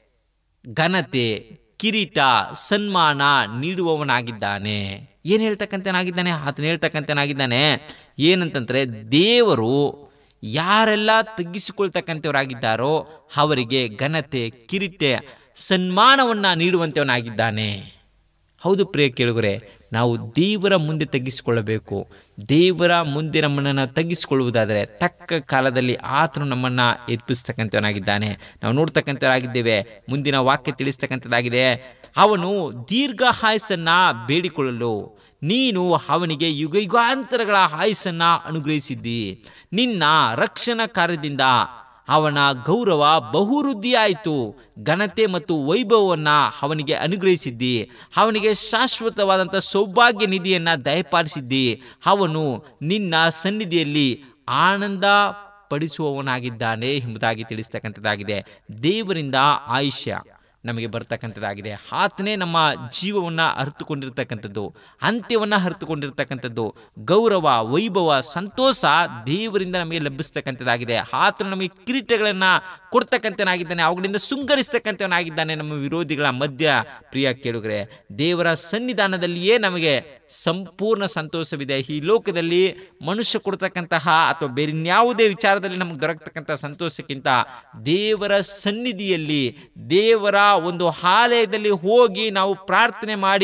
ಘನತೆ ಕಿರೀಟ ಸನ್ಮಾನ ನೀಡುವವನಾಗಿದ್ದಾನೆ ಏನು ಹೇಳ್ತಕ್ಕಂಥನಾಗಿದ್ದಾನೆ ಆತನು ಹೇಳ್ತಕ್ಕಂಥನಾಗಿದ್ದಾನೆ ಏನಂತಂದ್ರೆ ದೇವರು ಯಾರೆಲ್ಲ ತಗ್ಗಿಸಿಕೊಳ್ತಕ್ಕಂಥವರಾಗಿದ್ದಾರೋ ಅವರಿಗೆ ಘನತೆ ಕಿರೀಟ ಸನ್ಮಾನವನ್ನು ನೀಡುವಂಥವನಾಗಿದ್ದಾನೆ ಹೌದು ಪ್ರಿಯ ಕೇಳುಗರೆ ನಾವು ದೇವರ ಮುಂದೆ ತಗ್ಗಿಸಿಕೊಳ್ಳಬೇಕು ದೇವರ ಮುಂದೆ ನಮ್ಮನ್ನು ತಗ್ಗಿಸಿಕೊಳ್ಳುವುದಾದರೆ ತಕ್ಕ ಕಾಲದಲ್ಲಿ ಆತನು ನಮ್ಮನ್ನು ಎಪ್ಪಿಸ್ತಕ್ಕಂಥವನಾಗಿದ್ದಾನೆ ನಾವು ನೋಡ್ತಕ್ಕಂಥವರಾಗಿದ್ದೇವೆ ಮುಂದಿನ ವಾಕ್ಯ ತಿಳಿಸ್ತಕ್ಕಂಥದ್ದಾಗಿದೆ ಅವನು ದೀರ್ಘ ಆಯಸ್ಸನ್ನು ಬೇಡಿಕೊಳ್ಳಲು ನೀನು ಅವನಿಗೆ ಯುಗ ಯುಗಾಂತರಗಳ ಆಯಸ್ಸನ್ನು ಅನುಗ್ರಹಿಸಿದ್ದಿ ನಿನ್ನ ರಕ್ಷಣಾ ಕಾರ್ಯದಿಂದ ಅವನ ಗೌರವ ಬಹುವೃದ್ಧಿಯಾಯಿತು ಘನತೆ ಮತ್ತು ವೈಭವವನ್ನು ಅವನಿಗೆ ಅನುಗ್ರಹಿಸಿದ್ದಿ ಅವನಿಗೆ ಶಾಶ್ವತವಾದಂಥ ಸೌಭಾಗ್ಯ ನಿಧಿಯನ್ನು ದಯಪಾಲಿಸಿದ್ದಿ ಅವನು ನಿನ್ನ ಸನ್ನಿಧಿಯಲ್ಲಿ ಆನಂದ ಪಡಿಸುವವನಾಗಿದ್ದಾನೆ ಎಂಬುದಾಗಿ ತಿಳಿಸ್ತಕ್ಕಂಥದ್ದಾಗಿದೆ ದೇವರಿಂದ ಆಯುಷ್ಯ ನಮಗೆ ಬರ್ತಕ್ಕಂಥದ್ದಾಗಿದೆ ಆತನೇ ನಮ್ಮ ಜೀವವನ್ನು ಅರಿತುಕೊಂಡಿರ್ತಕ್ಕಂಥದ್ದು ಅಂತ್ಯವನ್ನು ಅರಿತುಕೊಂಡಿರ್ತಕ್ಕಂಥದ್ದು ಗೌರವ ವೈಭವ ಸಂತೋಷ ದೇವರಿಂದ ನಮಗೆ ಲಭಿಸ್ತಕ್ಕಂಥದ್ದಾಗಿದೆ ಆತನು ನಮಗೆ ಕಿರೀಟಗಳನ್ನು ಕೊಡ್ತಕ್ಕಂಥನಾಗಿದ್ದಾನೆ ಅವುಗಳಿಂದ ಶೃಂಗರಿಸ್ತಕ್ಕಂಥವನಾಗಿದ್ದಾನೆ ನಮ್ಮ ವಿರೋಧಿಗಳ ಮಧ್ಯ ಪ್ರಿಯ ಕೇಳುಗರೆ ದೇವರ ಸನ್ನಿಧಾನದಲ್ಲಿಯೇ ನಮಗೆ ಸಂಪೂರ್ಣ ಸಂತೋಷವಿದೆ ಈ ಲೋಕದಲ್ಲಿ ಮನುಷ್ಯ ಕೊಡ್ತಕ್ಕಂತಹ ಅಥವಾ ಬೇರೆ ಇನ್ಯಾವುದೇ ವಿಚಾರದಲ್ಲಿ ನಮಗೆ ದೊರಕತಕ್ಕಂಥ ಸಂತೋಷಕ್ಕಿಂತ ದೇವರ ಸನ್ನಿಧಿಯಲ್ಲಿ ದೇವರ ಒಂದು ಆಲಯದಲ್ಲಿ ಹೋಗಿ ನಾವು ಪ್ರಾರ್ಥನೆ ಮಾಡಿ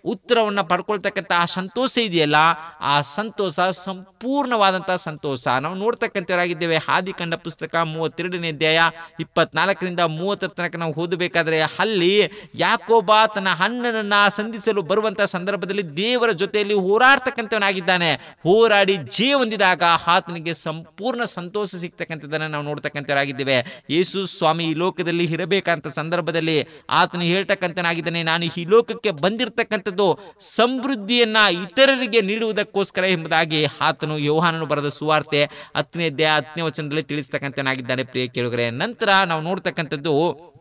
ಉತ್ತರವನ್ನು ಪಡ್ಕೊಳ್ತಕ್ಕಂಥ ಆ ಸಂತೋಷ ಇದೆಯಲ್ಲ ಆ ಸಂತೋಷ ಸಂಪೂರ್ಣವಾದಂಥ ಸಂತೋಷ ನಾವು ನೋಡ್ತಕ್ಕಂಥವರಾಗಿದ್ದೇವೆ ಹಾದಿ ಕಂಡ ಪುಸ್ತಕ ಮೂವತ್ತೆರಡನೇ ಅಧ್ಯಾಯ ಇಪ್ಪತ್ನಾಲ್ಕರಿಂದ ಮೂವತ್ತರ ತನಕ ನಾವು ಓದಬೇಕಾದ್ರೆ ಅಲ್ಲಿ ಯಾಕೋಬ ತನ್ನ ಹಣ್ಣನನ್ನ ಸಂಧಿಸಲು ಬರುವಂತ ಸಂದರ್ಭದಲ್ಲಿ ದೇವರ ಜೊತೆಯಲ್ಲಿ ಹೋರಾಡ್ತಕ್ಕಂಥವನಾಗಿದ್ದಾನೆ ಹೋರಾಡಿ ಜಯ ಹೊಂದಿದಾಗ ಆತನಿಗೆ ಸಂಪೂರ್ಣ ಸಂತೋಷ ಸಿಗ್ತಕ್ಕಂಥದ್ದನ್ನು ನಾವು ನೋಡ್ತಕ್ಕಂಥವರಾಗಿದ್ದೇವೆ ಯೇಸು ಸ್ವಾಮಿ ಈ ಲೋಕದಲ್ಲಿ ಇರಬೇಕಂತ ಸಂದರ್ಭದಲ್ಲಿ ಆತನು ಹೇಳ್ತಕ್ಕಂಥನಾಗಿದ್ದಾನೆ ನಾನು ಈ ಲೋಕಕ್ಕೆ ಬಂದಿರತಕ್ಕಂಥದ್ದು ಸಮೃದ್ಧಿಯನ್ನ ಇತರರಿಗೆ ನೀಡುವುದಕ್ಕೋಸ್ಕರ ಎಂಬುದಾಗಿ ಆತನು ಯೋಹಾನನು ಬರೆದ ಸುವಾರ್ತೆ ಹತ್ತನೇ ಅಧ್ಯಾಯ ಹತ್ತನೇ ವಚನದಲ್ಲಿ ತಿಳಿಸ್ತಕ್ಕಂಥನಾಗಿದ್ದಾನೆ ಪ್ರಿಯ ಕೇಳುಗರೆ ನಂತರ ನಾವು ನೋಡ್ತಕ್ಕಂಥದ್ದು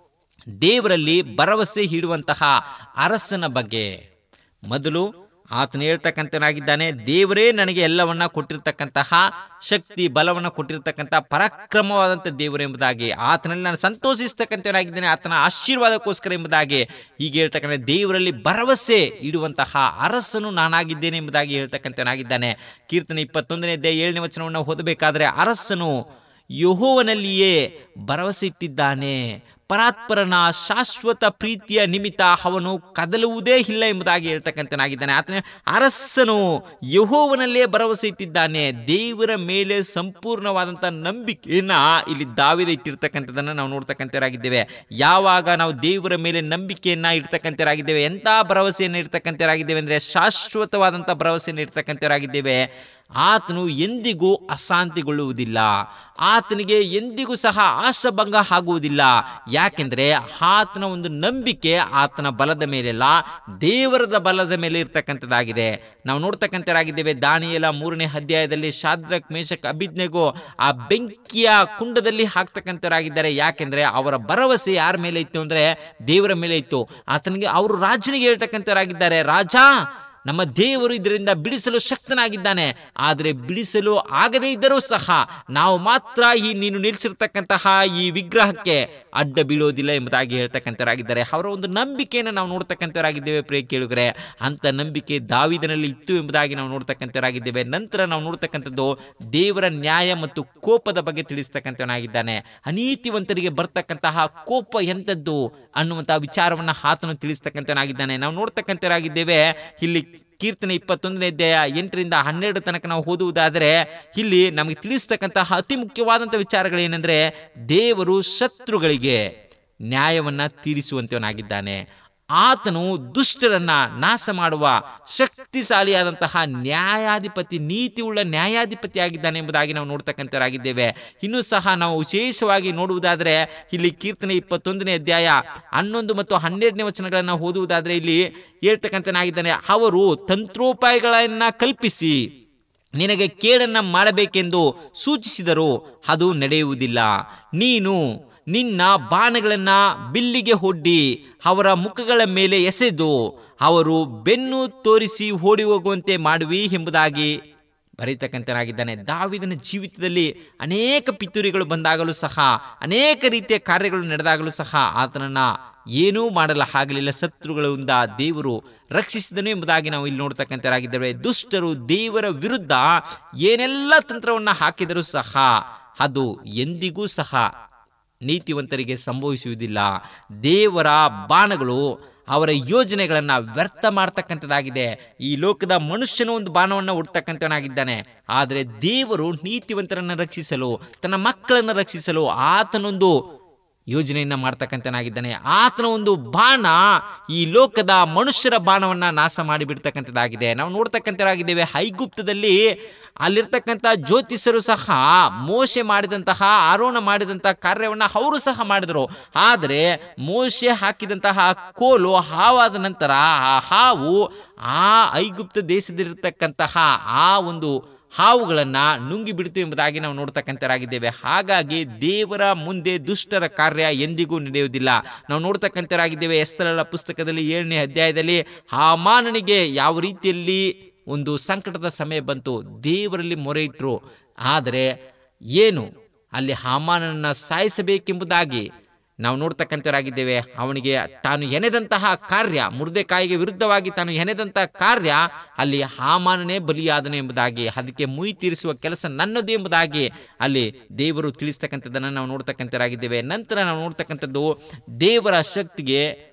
ದೇವರಲ್ಲಿ ಭರವಸೆ ಇಡುವಂತಹ ಅರಸನ ಬಗ್ಗೆ ಮೊದಲು ಆತನು ಹೇಳ್ತಕ್ಕಂಥನಾಗಿದ್ದಾನೆ ದೇವರೇ ನನಗೆ ಎಲ್ಲವನ್ನ ಕೊಟ್ಟಿರ್ತಕ್ಕಂತಹ ಶಕ್ತಿ ಬಲವನ್ನು ಕೊಟ್ಟಿರ್ತಕ್ಕಂಥ ಪರಾಕ್ರಮವಾದಂಥ ದೇವರು ಎಂಬುದಾಗಿ ಆತನಲ್ಲಿ ನಾನು ಸಂತೋಷಿಸ್ತಕ್ಕಂಥವನಾಗಿದ್ದೇನೆ ಆತನ ಆಶೀರ್ವಾದಕ್ಕೋಸ್ಕರ ಎಂಬುದಾಗಿ ಹೀಗೆ ಹೇಳ್ತಕ್ಕಂಥ ದೇವರಲ್ಲಿ ಭರವಸೆ ಇಡುವಂತಹ ಅರಸನು ನಾನಾಗಿದ್ದೇನೆ ಎಂಬುದಾಗಿ ಹೇಳ್ತಕ್ಕಂಥವನಾಗಿದ್ದಾನೆ ಕೀರ್ತನೆ ಇಪ್ಪತ್ತೊಂದನೇ ಅಧ್ಯಾಯ ಏಳನೇ ವಚನವನ್ನು ಓದಬೇಕಾದ್ರೆ ಅರಸನು ಯಹೋವನಲ್ಲಿಯೇ ಭರವಸೆ ಇಟ್ಟಿದ್ದಾನೆ ಪರಾತ್ಪರನ ಶಾಶ್ವತ ಪ್ರೀತಿಯ ನಿಮಿತ್ತ ಅವನು ಕದಲುವುದೇ ಇಲ್ಲ ಎಂಬುದಾಗಿ ಹೇಳ್ತಕ್ಕಂಥನಾಗಿದ್ದಾನೆ ಆತನ ಅರಸನು ಯಹೋವನಲ್ಲೇ ಭರವಸೆ ಇಟ್ಟಿದ್ದಾನೆ ದೇವರ ಮೇಲೆ ಸಂಪೂರ್ಣವಾದಂಥ ನಂಬಿಕೆಯನ್ನ ಇಲ್ಲಿ ದಾವಿದ ಇಟ್ಟಿರ್ತಕ್ಕಂಥದ್ದನ್ನು ನಾವು ನೋಡ್ತಕ್ಕಂಥವರಾಗಿದ್ದೇವೆ ಯಾವಾಗ ನಾವು ದೇವರ ಮೇಲೆ ನಂಬಿಕೆಯನ್ನ ಇಡ್ತಕ್ಕಂಥವರಾಗಿದ್ದೇವೆ ಎಂಥ ಭರವಸೆಯನ್ನು ಇಡ್ತಕ್ಕಂಥವರಾಗಿದ್ದೇವೆ ಅಂದರೆ ಶಾಶ್ವತವಾದಂಥ ಭರವಸೆಯನ್ನು ಇಡ್ತಕ್ಕಂಥವರಾಗಿದ್ದೇವೆ ಆತನು ಎಂದಿಗೂ ಅಶಾಂತಿಗೊಳ್ಳುವುದಿಲ್ಲ ಆತನಿಗೆ ಎಂದಿಗೂ ಸಹ ಆಶಭಂಗ ಆಗುವುದಿಲ್ಲ ಯಾಕೆಂದ್ರೆ ಆತನ ಒಂದು ನಂಬಿಕೆ ಆತನ ಬಲದ ಮೇಲೆಲ್ಲ ದೇವರದ ಬಲದ ಮೇಲೆ ಇರ್ತಕ್ಕಂಥದ್ದಾಗಿದೆ ನಾವು ನೋಡ್ತಕ್ಕಂಥರಾಗಿದ್ದೇವೆ ದಾನಿಯಲ ಮೂರನೇ ಅಧ್ಯಾಯದಲ್ಲಿ ಶಾದ್ರಕ್ ಮೇಷಕ್ ಅಭಿಜ್ಞೆಗೂ ಆ ಬೆಂಕಿಯ ಕುಂಡದಲ್ಲಿ ಹಾಕ್ತಕ್ಕಂಥವರಾಗಿದ್ದಾರೆ ಯಾಕೆಂದ್ರೆ ಅವರ ಭರವಸೆ ಯಾರ ಮೇಲೆ ಇತ್ತು ಅಂದ್ರೆ ದೇವರ ಮೇಲೆ ಇತ್ತು ಆತನಿಗೆ ಅವರು ರಾಜನಿಗೆ ಹೇಳ್ತಕ್ಕಂಥವರಾಗಿದ್ದಾರೆ ರಾಜ ನಮ್ಮ ದೇವರು ಇದರಿಂದ ಬಿಡಿಸಲು ಶಕ್ತನಾಗಿದ್ದಾನೆ ಆದರೆ ಬಿಡಿಸಲು ಆಗದೇ ಇದ್ದರೂ ಸಹ ನಾವು ಮಾತ್ರ ಈ ನೀನು ನಿಲ್ಲಿಸಿರ್ತಕ್ಕಂತಹ ಈ ವಿಗ್ರಹಕ್ಕೆ ಅಡ್ಡ ಬೀಳೋದಿಲ್ಲ ಎಂಬುದಾಗಿ ಹೇಳ್ತಕ್ಕಂಥವರಾಗಿದ್ದಾರೆ ಅವರ ಒಂದು ನಂಬಿಕೆಯನ್ನು ನಾವು ನೋಡ್ತಕ್ಕಂಥವರಾಗಿದ್ದೇವೆ ಪ್ರಿಯ ಕೇಳುಗರೆ ಅಂತ ನಂಬಿಕೆ ದಾವಿದನಲ್ಲಿ ಇತ್ತು ಎಂಬುದಾಗಿ ನಾವು ನೋಡ್ತಕ್ಕಂಥವರಾಗಿದ್ದೇವೆ ನಂತರ ನಾವು ನೋಡ್ತಕ್ಕಂಥದ್ದು ದೇವರ ನ್ಯಾಯ ಮತ್ತು ಕೋಪದ ಬಗ್ಗೆ ತಿಳಿಸ್ತಕ್ಕಂಥವನಾಗಿದ್ದಾನೆ ಅನೀತಿವಂತರಿಗೆ ಬರ್ತಕ್ಕಂತಹ ಕೋಪ ಎಂಥದ್ದು ಅನ್ನುವಂತಹ ವಿಚಾರವನ್ನು ಆತನು ತಿಳಿಸ್ತಕ್ಕಂಥವನಾಗಿದ್ದಾನೆ ನಾವು ನೋಡ್ತಕ್ಕಂಥವರಾಗಿದ್ದೇವೆ ಇಲ್ಲಿ ಕೀರ್ತನೆ ಇಪ್ಪತ್ತೊಂದನೇ ಅಧ್ಯಾಯ ಎಂಟರಿಂದ ಹನ್ನೆರಡು ತನಕ ನಾವು ಓದುವುದಾದರೆ ಇಲ್ಲಿ ನಮಗೆ ತಿಳಿಸ್ತಕ್ಕಂತಹ ಅತಿ ಮುಖ್ಯವಾದಂಥ ವಿಚಾರಗಳೇನೆಂದರೆ ದೇವರು ಶತ್ರುಗಳಿಗೆ ನ್ಯಾಯವನ್ನ ತೀರಿಸುವಂತವನಾಗಿದ್ದಾನೆ ಆತನು ದುಷ್ಟರನ್ನ ನಾಶ ಮಾಡುವ ಶಕ್ತಿಶಾಲಿಯಾದಂತಹ ನ್ಯಾಯಾಧಿಪತಿ ನೀತಿಯುಳ್ಳ ನ್ಯಾಯಾಧಿಪತಿ ಆಗಿದ್ದಾನೆ ಎಂಬುದಾಗಿ ನಾವು ನೋಡ್ತಕ್ಕಂಥವರಾಗಿದ್ದೇವೆ ಇನ್ನೂ ಸಹ ನಾವು ವಿಶೇಷವಾಗಿ ನೋಡುವುದಾದರೆ ಇಲ್ಲಿ ಕೀರ್ತನೆ ಇಪ್ಪತ್ತೊಂದನೇ ಅಧ್ಯಾಯ ಹನ್ನೊಂದು ಮತ್ತು ಹನ್ನೆರಡನೇ ವಚನಗಳನ್ನು ಓದುವುದಾದರೆ ಇಲ್ಲಿ ಹೇಳ್ತಕ್ಕಂಥನಾಗಿದ್ದಾನೆ ಅವರು ತಂತ್ರೋಪಾಯಗಳನ್ನ ಕಲ್ಪಿಸಿ ನಿನಗೆ ಕೇಡನ್ನ ಮಾಡಬೇಕೆಂದು ಸೂಚಿಸಿದರು ಅದು ನಡೆಯುವುದಿಲ್ಲ ನೀನು ನಿನ್ನ ಬಾಣಗಳನ್ನ ಬಿಲ್ಲಿಗೆ ಹೊಡ್ಡಿ ಅವರ ಮುಖಗಳ ಮೇಲೆ ಎಸೆದು ಅವರು ಬೆನ್ನು ತೋರಿಸಿ ಓಡಿ ಹೋಗುವಂತೆ ಮಾಡುವಿ ಎಂಬುದಾಗಿ ಬರೀತಕ್ಕಂಥನಾಗಿದ್ದಾನೆ ದಾವಿದನ ಜೀವಿತದಲ್ಲಿ ಅನೇಕ ಪಿತೂರಿಗಳು ಬಂದಾಗಲೂ ಸಹ ಅನೇಕ ರೀತಿಯ ಕಾರ್ಯಗಳು ನಡೆದಾಗಲೂ ಸಹ ಆತನನ್ನ ಏನೂ ಮಾಡಲು ಆಗಲಿಲ್ಲ ಶತ್ರುಗಳಿಂದ ದೇವರು ರಕ್ಷಿಸಿದನು ಎಂಬುದಾಗಿ ನಾವು ಇಲ್ಲಿ ನೋಡ್ತಕ್ಕಂಥರಾಗಿದ್ದೇವೆ ದುಷ್ಟರು ದೇವರ ವಿರುದ್ಧ ಏನೆಲ್ಲ ತಂತ್ರವನ್ನು ಹಾಕಿದರೂ ಸಹ ಅದು ಎಂದಿಗೂ ಸಹ ನೀತಿವಂತರಿಗೆ ಸಂಭವಿಸುವುದಿಲ್ಲ ದೇವರ ಬಾಣಗಳು ಅವರ ಯೋಜನೆಗಳನ್ನು ವ್ಯರ್ಥ ಮಾಡ್ತಕ್ಕಂಥದ್ದಾಗಿದೆ ಈ ಲೋಕದ ಮನುಷ್ಯನು ಒಂದು ಬಾಣವನ್ನು ಹುಡ್ತಕ್ಕಂಥವನಾಗಿದ್ದಾನೆ ಆದರೆ ದೇವರು ನೀತಿವಂತರನ್ನು ರಕ್ಷಿಸಲು ತನ್ನ ಮಕ್ಕಳನ್ನು ರಕ್ಷಿಸಲು ಆತನೊಂದು ಯೋಜನೆಯನ್ನ ಮಾಡ್ತಕ್ಕಂಥನಾಗಿದ್ದಾನೆ ಆತನ ಒಂದು ಬಾಣ ಈ ಲೋಕದ ಮನುಷ್ಯರ ಬಾಣವನ್ನ ನಾಶ ಮಾಡಿಬಿಡ್ತಕ್ಕಂಥದ್ದಾಗಿದೆ ನಾವು ನೋಡ್ತಕ್ಕಂಥರಾಗಿದ್ದೇವೆ ಹೈಗುಪ್ತದಲ್ಲಿ ಅಲ್ಲಿರ್ತಕ್ಕಂಥ ಜ್ಯೋತಿಷರು ಸಹ ಮೋಶೆ ಮಾಡಿದಂತಹ ಆರೋಣ ಮಾಡಿದಂತಹ ಕಾರ್ಯವನ್ನ ಅವರು ಸಹ ಮಾಡಿದರು ಆದರೆ ಮೋಶೆ ಹಾಕಿದಂತಹ ಕೋಲು ಹಾವಾದ ನಂತರ ಆ ಹಾವು ಆ ಐಗುಪ್ತ ದೇಶದಲ್ಲಿರ್ತಕ್ಕಂತಹ ಆ ಒಂದು ಹಾವುಗಳನ್ನು ನುಂಗಿ ಬಿಡ್ತು ಎಂಬುದಾಗಿ ನಾವು ನೋಡ್ತಕ್ಕಂಥರಾಗಿದ್ದೇವೆ ಹಾಗಾಗಿ ದೇವರ ಮುಂದೆ ದುಷ್ಟರ ಕಾರ್ಯ ಎಂದಿಗೂ ನಡೆಯುವುದಿಲ್ಲ ನಾವು ನೋಡ್ತಕ್ಕಂಥರಾಗಿದ್ದೇವೆ ಎಸ್ತರಳ ಪುಸ್ತಕದಲ್ಲಿ ಏಳನೇ ಅಧ್ಯಾಯದಲ್ಲಿ ಹಾಮಾನನಿಗೆ ಯಾವ ರೀತಿಯಲ್ಲಿ ಒಂದು ಸಂಕಟದ ಸಮಯ ಬಂತು ದೇವರಲ್ಲಿ ಮೊರೆ ಇಟ್ಟರು ಆದರೆ ಏನು ಅಲ್ಲಿ ಹಾಮಾನನ್ನ ಸಾಯಿಸಬೇಕೆಂಬುದಾಗಿ ನಾವು ನೋಡ್ತಕ್ಕಂಥವರಾಗಿದ್ದೇವೆ ಅವನಿಗೆ ತಾನು ಹೆಣೆದಂತಹ ಕಾರ್ಯ ಮುರ್ದೆಕಾಯಿಗೆ ವಿರುದ್ಧವಾಗಿ ತಾನು ಹೆಣೆದಂತಹ ಕಾರ್ಯ ಅಲ್ಲಿ ಹಾಮಾನನೇ ಬಲಿಯಾದನು ಎಂಬುದಾಗಿ ಅದಕ್ಕೆ ಮುಯಿ ತೀರಿಸುವ ಕೆಲಸ ನನ್ನದು ಎಂಬುದಾಗಿ ಅಲ್ಲಿ ದೇವರು ತಿಳಿಸ್ತಕ್ಕಂಥದ್ದನ್ನು ನಾವು ನೋಡ್ತಕ್ಕಂಥವರಾಗಿದ್ದೇವೆ ನಂತರ ನಾವು ನೋಡ್ತಕ್ಕಂಥದ್ದು ದೇವರ ಶಕ್ತಿಗೆ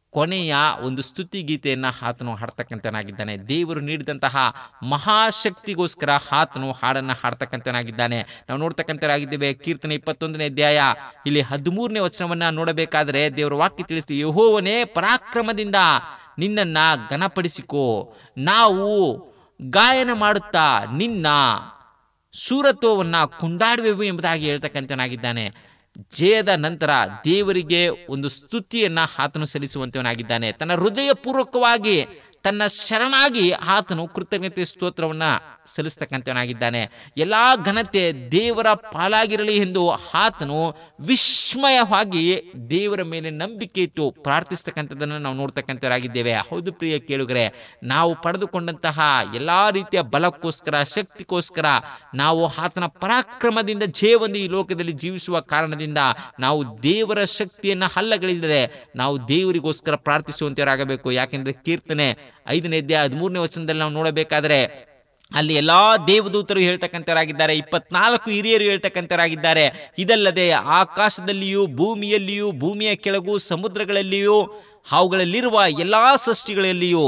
ಕೊನೆಯ ಒಂದು ಸ್ತುತಿ ಗೀತೆಯನ್ನು ಆತನು ಹಾಡ್ತಕ್ಕಂಥನಾಗಿದ್ದಾನೆ ದೇವರು ನೀಡಿದಂತಹ ಮಹಾಶಕ್ತಿಗೋಸ್ಕರ ಆತನು ಹಾಡನ್ನು ಹಾಡ್ತಕ್ಕಂಥನಾಗಿದ್ದಾನೆ ನಾವು ನೋಡ್ತಕ್ಕಂಥರಾಗಿದ್ದೇವೆ ಕೀರ್ತನೆ ಇಪ್ಪತ್ತೊಂದನೇ ಅಧ್ಯಾಯ ಇಲ್ಲಿ ಹದಿಮೂರನೇ ವಚನವನ್ನ ನೋಡಬೇಕಾದ್ರೆ ದೇವರ ವಾಕ್ಯ ತಿಳಿಸ್ತೀವಿ ಯಹೋವನೇ ಪರಾಕ್ರಮದಿಂದ ನಿನ್ನನ್ನ ಘನಪಡಿಸಿಕೋ ನಾವು ಗಾಯನ ಮಾಡುತ್ತಾ ನಿನ್ನ ಶೂರತ್ವವನ್ನ ಕೊಂಡಾಡುವೆವು ಎಂಬುದಾಗಿ ಹೇಳ್ತಕ್ಕಂಥನಾಗಿದ್ದಾನೆ ಜಯದ ನಂತರ ದೇವರಿಗೆ ಒಂದು ಸ್ತುತಿಯನ್ನ ಆತನು ಸಲ್ಲಿಸುವಂತವನಾಗಿದ್ದಾನೆ ತನ್ನ ಹೃದಯಪೂರ್ವಕವಾಗಿ ತನ್ನ ಶರಣಾಗಿ ಆತನು ಕೃತಜ್ಞತೆ ಸ್ತೋತ್ರವನ್ನ ಸಲ್ಲಿಸ್ತಕ್ಕಂಥವನಾಗಿದ್ದಾನೆ ಎಲ್ಲಾ ಘನತೆ ದೇವರ ಪಾಲಾಗಿರಲಿ ಎಂದು ಆತನು ವಿಸ್ಮಯವಾಗಿ ದೇವರ ಮೇಲೆ ನಂಬಿಕೆ ಇಟ್ಟು ಪ್ರಾರ್ಥಿಸ್ತಕ್ಕಂಥದ್ದನ್ನು ನಾವು ನೋಡ್ತಕ್ಕಂಥವರಾಗಿದ್ದೇವೆ ಹೌದು ಪ್ರಿಯ ಕೇಳುಗರೆ ನಾವು ಪಡೆದುಕೊಂಡಂತಹ ಎಲ್ಲಾ ರೀತಿಯ ಬಲಕ್ಕೋಸ್ಕರ ಶಕ್ತಿಗೋಸ್ಕರ ನಾವು ಆತನ ಪರಾಕ್ರಮದಿಂದ ಜೇವೊಂದು ಈ ಲೋಕದಲ್ಲಿ ಜೀವಿಸುವ ಕಾರಣದಿಂದ ನಾವು ದೇವರ ಶಕ್ತಿಯನ್ನು ಹಲ್ಲಗಳಿಲ್ಲದೆ ನಾವು ದೇವರಿಗೋಸ್ಕರ ಪ್ರಾರ್ಥಿಸುವಂತವರಾಗಬೇಕು ಯಾಕೆಂದ್ರೆ ಕೀರ್ತನೆ ಐದನೇ ಅಧ್ಯಾಯ ಹದಿಮೂರನೇ ವಚನದಲ್ಲಿ ನಾವು ನೋಡಬೇಕಾದ್ರೆ ಅಲ್ಲಿ ಎಲ್ಲಾ ದೇವದೂತರು ಹೇಳ್ತಕ್ಕಂಥವರಾಗಿದ್ದಾರೆ ಇಪ್ಪತ್ನಾಲ್ಕು ಹಿರಿಯರು ಹೇಳ್ತಕ್ಕಂಥವರಾಗಿದ್ದಾರೆ ಇದಲ್ಲದೆ ಆಕಾಶದಲ್ಲಿಯೂ ಭೂಮಿಯಲ್ಲಿಯೂ ಭೂಮಿಯ ಕೆಳಗೂ ಸಮುದ್ರಗಳಲ್ಲಿಯೂ ಅವುಗಳಲ್ಲಿರುವ ಎಲ್ಲಾ ಸೃಷ್ಟಿಗಳಲ್ಲಿಯೂ